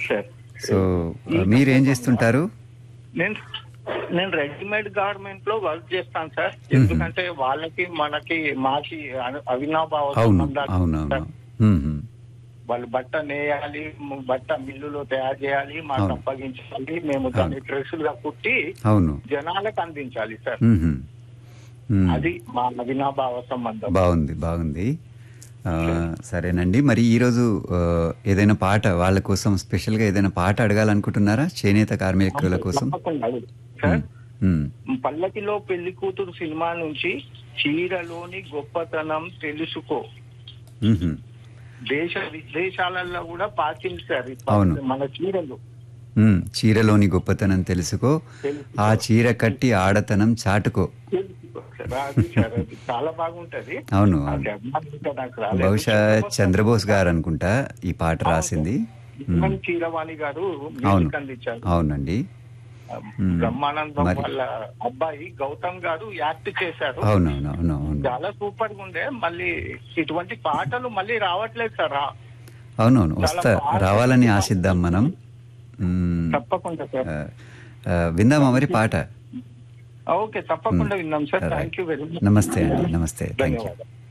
Sir so ఆ, మీరేం చేస్తుంటారు నేను నేను రెడీమేడ్ గార్మెంట్ లో వర్క్ చేస్తాను సార్ ఎందుకంటే వాళ్ళకి మనకి మాకి అను- అవినాభావ అవును సంబంధాలు అవును అవును సార్. మ్మ్, మ్మ్. వాళ్ళు బట్ట నేయాలి మ్, బట్ట మిల్లులో తయారు చేయాలి మాకు అవును. అప్పగించాలి మేము దాన్ని డ్రెస్సులుగా కుట్టి అవును జనాలకు అందించాలి సార్ మ్మ్, మ్మ్. మ్మ్. అది మా అవినాభావ సంబంధం బాగుంది బాగుంది ఆ, సరేనండి మరి ఈరోజు ఆ, ఏదైనా పాట వాళ్ళ కోసం స్పెషల్గా ఏదైనా పాట అడగాలనుకుంటున్నారా చేనేత కార్మికుల కోసం తప్పకుండా అడుగు. సార్ మ్మ్. పల్లకిలో పెళ్లి కూతురు సినిమా నుంచి చీరలోని గొప్పతనం తెలుసుకో మ్మ్. దేశ విదేశాలలో కూడా పాటింది సార్ ఈ అవును. మన చీరలు మ్మ్. చీరలోని గొప్పతనం తెలుసుకో తెలుసుకో. ఆ చీర కట్టి ఆడతనం చాటుకో తెలుసుకో సార్. అది సార్ అది చాలా బాగుంటది అవును ఆ అవును జర్మన్ ఇంకా నాకు రాలేదు. బహుశా చంద్రబోస్ గారు అనుకుంటా ఈ పాట రాసింది జర్మన్ చీరవాణి గారు అవును మ్యూజిక్ అందించారు అవునండి బ్రహ్మానందం మరి- వాళ్ళ అబ్బాయి గౌతమ్ గారు యాక్ట్ చేశారు అవునవును అవును అవును చాలా సూపర్ గా ఉండే మళ్ళీ ఇటువంటి పాటలు మళ్ళీ రావట్లేదు సార్ రా- అవునవును చాలా వస్తా బాగా రావాలని ఆశిద్దాం మనం మ్మ్. తప్పకుండా సార్ ఆ, ఆ, విందామా మరి పాట ఓకే తప్పకుండా విన్నాం sir thank you very much నమస్తే అండి నమస్తే థ్యాంక్ యూ ధన్యవాదాలు